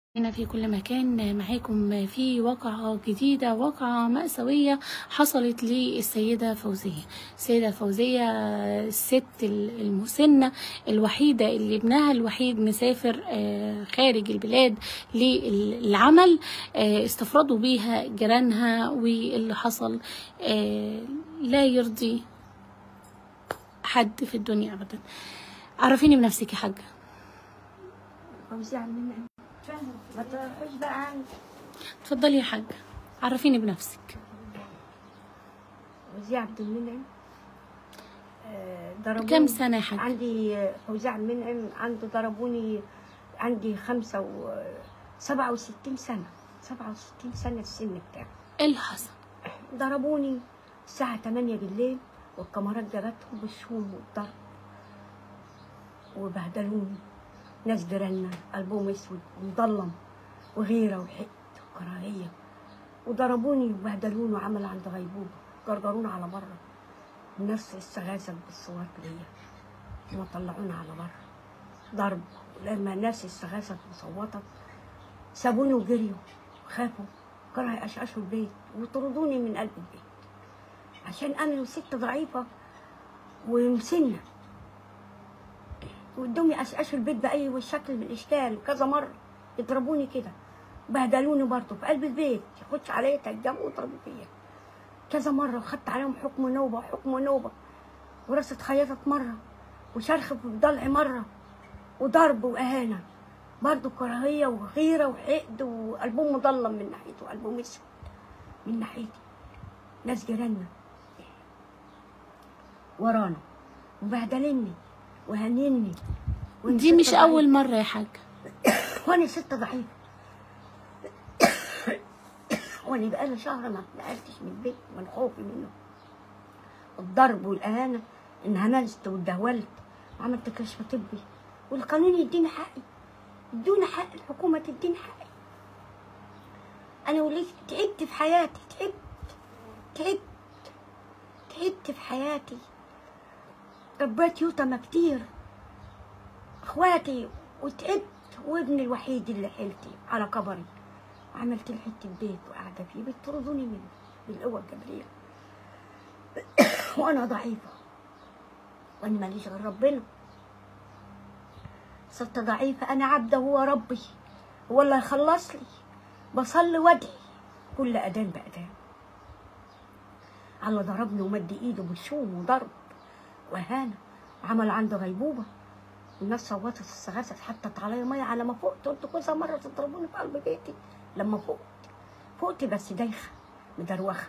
هنا في كل مكان معاكم في واقعة جديدة واقعة مأساوية حصلت للسيدة فوزية السيدة فوزية الست المسنة الوحيدة اللي ابنها الوحيد مسافر آه، خارج البلاد للعمل آه، استفردوا بيها جيرانها واللي حصل آه، لا يرضي حد في الدنيا أبدا عرفيني بنفسك يا حاجة فوزية عبد المنعم ما تروحوش بقى عندي اتفضلي يا حاجة عرفيني بنفسك فوزية عبد المنعم آه، ضربوني كم سنة يا حاجة عندي آه، فوزية عبد المنعم عنده ضربوني عندي خمسة و سبعة وستين سنة سبعة وستين سنة السن بتاعي ايه اللي حصل ضربوني الساعة 8 بالليل والكاميرات جابتهم بالشوم والضرب وبهدلوني ناس جيراننا قلبهم اسود ومضلم وغيرة وحقد وكراهية وضربوني وبهدلوني وعمل عند غيبوبة جرجرونا على بره الناس استغاثت بالصوات ليا وطلعونا على بره ضرب لما الناس استغاثت وصوتت سابوني وجريوا خافوا كانوا هيقشقشوا البيت وطردوني من قلب البيت عشان انا ست ضعيفه ومسنه وادوني قشقشوا البيت باي شكل من الاشكال كذا مره يضربوني كده بهدلوني برضه في قلب البيت يخش عليا تهجموا ويضربوا فيا كذا مره وخدت عليهم حكم نوبه وحكم نوبه وراسي اتخيطت مره وشرخ في ضلعي مره وضرب واهانه برضه كراهيه وغيره وحقد وقلبهم مضلم من ناحيته وقلبهم اسود من ناحيتي ناس جيراننا ورانا وبهدلني وهنني وأنا دي ست مش ضعيفة. اول مرة يا حاجة وانا ست ضعيفه وانا بقالي شهر ما نقلتش من البيت من خوفي منه الضرب والاهانه انهملت واتدهولت وعملت كشف طبي والقانون يديني حقي يدوني حق الحكومه تديني حقي انا وليت تعبت في حياتي تعبت تعبت تعبت في حياتي ربيت يتامى كتير اخواتي وتعبت وابني الوحيد اللي حيلتي على كبري وعملت له حته بيت وقاعده فيه بيطردوني منه بالقوه الجبريه وانا ضعيفه وانا ماليش غير ربنا صرت ضعيفه انا عبده هو ربي هو اللي هيخلص لي بصلي وادعي كل اذان باذان الله ضربني ومد ايده بالشوم وضرب واهانه وعمل عنده غيبوبه الناس صوتت استغاثت حطت عليا ميه على ما فقت قلت كذا مره تضربوني في قلب بيتي لما فقت فقت بس دايخه مدروخه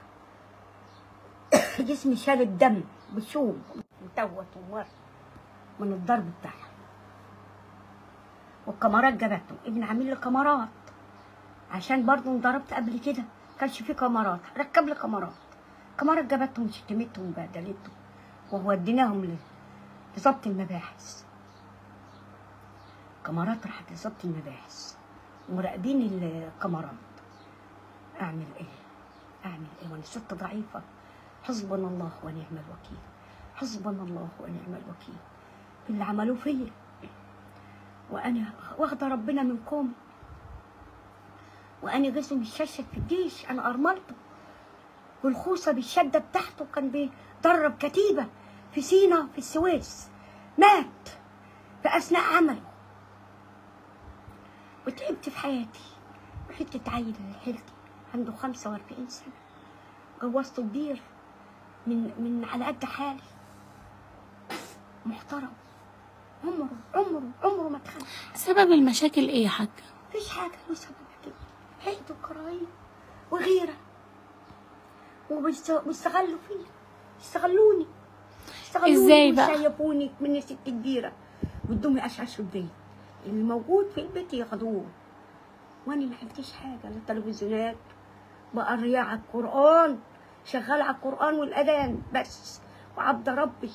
جسمي شال الدم بشوم متوت ومر من الضرب بتاعها والكاميرات جابته ابن عامل لي كاميرات عشان برضه انضربت قبل كده كانش في كاميرات ركب لي كاميرات كاميرات جابتهم شتمتهم وبهدلتهم ووديناهم ل- لظبط المباحث كاميرات راحت لظبط المباحث ومراقبين الكاميرات اعمل ايه اعمل ايه وانا ست ضعيفه حسبنا الله ونعم الوكيل حسبنا الله ونعم الوكيل في اللي عملوه فيا وانا واخده ربنا من قومي وانا جسمي متششت في الجيش انا ارملته والخوصه بالشده بتاعته كان بيدرب كتيبه في سينا في السويس مات في اثناء عمله وتعبت في حياتي وحتة عيل حيلتي عنده 45 سنة جوزته كبير من من على قد حالي محترم عمره عمره عمره ما اتخانق سبب المشاكل ايه يا حاجة مفيش حاجة له سبب كده حقد وكراهية وغيرة وبيست- وبيستغلوا فيا يستغلوني يستغلوني إزاي بقى؟ ويسيبوني من ست كبيرة بدهم يقشعشوا البيت اللي موجود في البيت ياخدوه وانا ما عملتش حاجة لا تلفزيونات بقري على القرآن شغال على القرآن والأذان بس وعبد ربي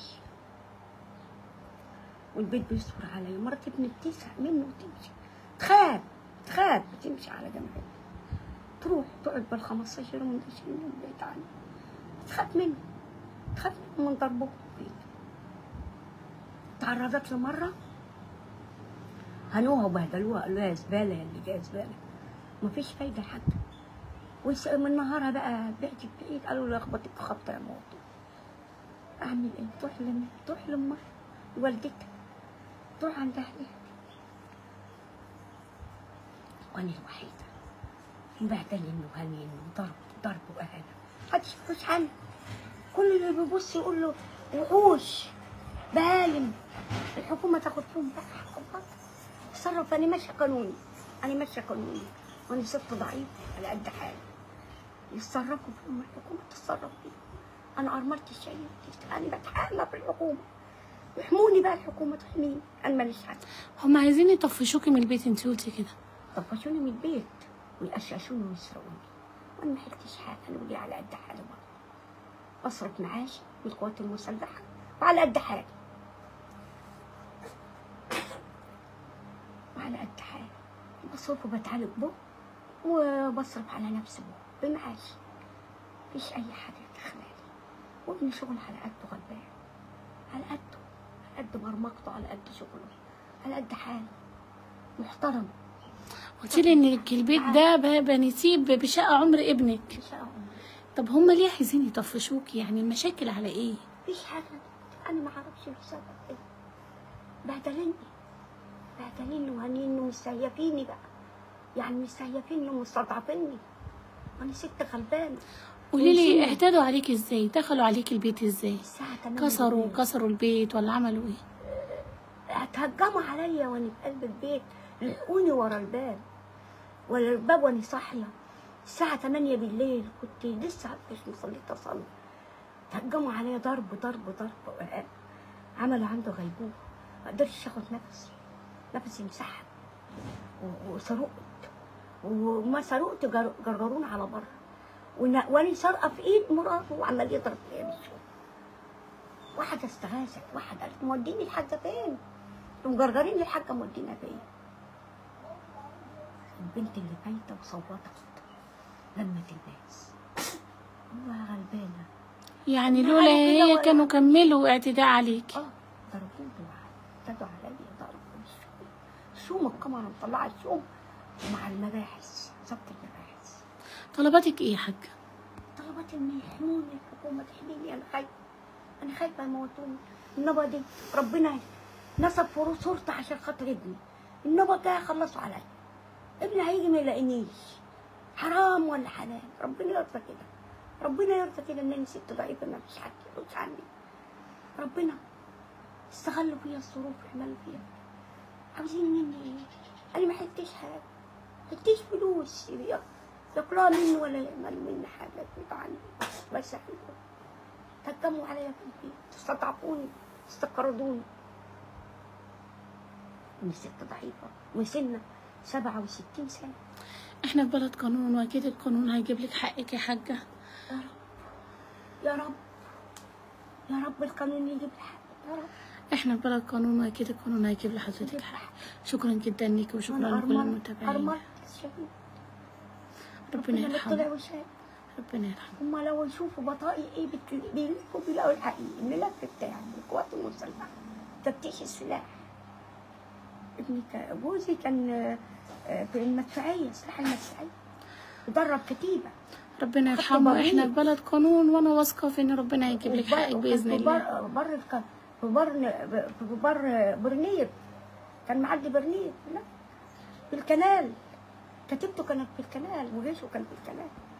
والبيت بيستر عليا مرات ابني بتزهق منه وتمشي تخاف تخاف بتمشي على جنب تروح تقعد بال 15 يوم 20 يوم بعيد عني تخاف منه تخاف منه من ضربه في البيت تعرضت لمرة هنوها وبهدلوها قالوا لها يا زباله يا اللي جايه زباله مفيش فايده حتى ومن نهارها بقى بعدت بعيد قالوا لها اخبطك خبطه يا موطن اعمل ايه تروح لمين تروح لامها والدتها تروح عند اهلها وانا الوحيده مبهدلين وهانين وضرب ضرب واهانه محدش يخش عنها كل اللي بيبص يقول له وحوش بهالم الحكومه تاخد فيهم بقى حقوقات تصرف انا ماشيه قانوني انا ماشيه قانوني وانا ست ضعيف على قد حالي يتصرفوا فيهم الحكومه تتصرف فيهم انا ارملت الشيء انا بتحامى في الحكومه يحموني بقى الحكومه تحميني انا ماليش حد هم عايزين يطفشوكي من البيت انت قلتي كده طفشوني من البيت ويقششوني ويسرقوني وانا ما حلتش حاجه انا ولي على قد حالي برضه بصرف معاشي من القوات المسلحه وعلى قد حالي وعلى قد حالي بصرف وبتعالج به وبصرف على نفسي به بمعاشي مفيش اي حاجه تخلالي وابني شغل على قده غلبان على قده على قد مرمقته على قد شغله على قد حالي محترم قلت لي ان البيت ده ب- بنسيب بشقه عمر ابنك مش هقول طب هم ليه عايزين يطفشوكي يعني المشاكل على ايه مفيش حاجة أنا ما أعرفش السبب إيه بهدلني بهدلني وهنيني ومسيفيني بقى يعني مسيفيني ومستضعفيني وأنا ست غلبانة قولي لي ويسيبني. اعتدوا عليك ازاي دخلوا عليك البيت ازاي الساعة 8 كسروا بالليل. كسروا البيت ولا عملوا ايه هتهجموا عليا وأنا في قلب البيت لحقوني ورا الباب ورا الباب وأنا صاحية الساعة 8 بالليل كنت لسه مش صليت أصلي تهجموا عليا ضرب ضرب ضرب وإرهاب. عملوا عنده غيبوبة ما قدرتش اخد نفسي نفسي انسحب و- وسرقت وما سرقت جر- جرجروني على بره وأنا- وانا سارقه في ايد مراته وعمال يضرب فيا بالسوق واحده استغاثت واحده قالت موديني الحاجه فين؟ ومجرجرين الحاجه مودينا فين؟ البنت اللي بايته وصوتت لمت الناس والله غلبانه يعني لا، لولا أنا كده هي ولا- كانوا كملوا اعتداء عليك اه ضربوني بالعقل ابتدوا عليا ضربوا بالشوم شوم الكاميرا مطلعه الشوم مع المباحث ظبط المباحث طلباتك ايه يا حاجه طلبت ان يحموني الحكومه تحميني انا خايفه انا خايفه يموتوني النبض دي ربنا نصب في صورتي عشان خاطر ابني النبض ده يخلصوا عليا ابني هيجي ما يلاقينيش حرام ولا حلال ربنا يرضى كده ربنا يرضى كده ان انا ست ضعيفه ما فيش حد يرد عني ربنا استغلوا فيا الظروف وعملوا فيا عاوزين مني ايه انا ما حلتش حاجه ما حلتش فلوس يا- ياكلوها مني ولا يعملوا مني حاجه يبعدوا عني بس احنا تهجموا عليا في البيت استضعفوني استقرضوني أنا ست ضعيفة وسنة سبعة وستين سنة احنا في بلد قانون واكيد القانون هيجيب لك حقك يا حاجه يا رب يا رب يا رب القانون يجيب الحق يا رب احنا في بلد قانون واكيد القانون هيجيب لحضرتك حق شكرا جدا ليك وشكرا أنا لكل أرملت المتابعين أرملت الشهيد ربنا اللي طلع يرحمه وشاف ربنا يرحمه هما لو يشوفوا بطاقي ايه بت- بيلفوا بيلاقوا الحقيقي الملف بتاعي القوات المسلحة تفتيش السلاح ابني كان- جوزي كان آه، في المدفعية سلاح المدفعية ودرب كتيبة ربنا خدت يرحمه بريء. احنا في بلد قانون وانا واثقه في ان ربنا هيجيب لك وبر- حقك باذن في الله بر بر الك- في بر في بر برنير كان معدي برنير لا في الكنال كتيبته كانت في الكنال وجيشه كان في الكنال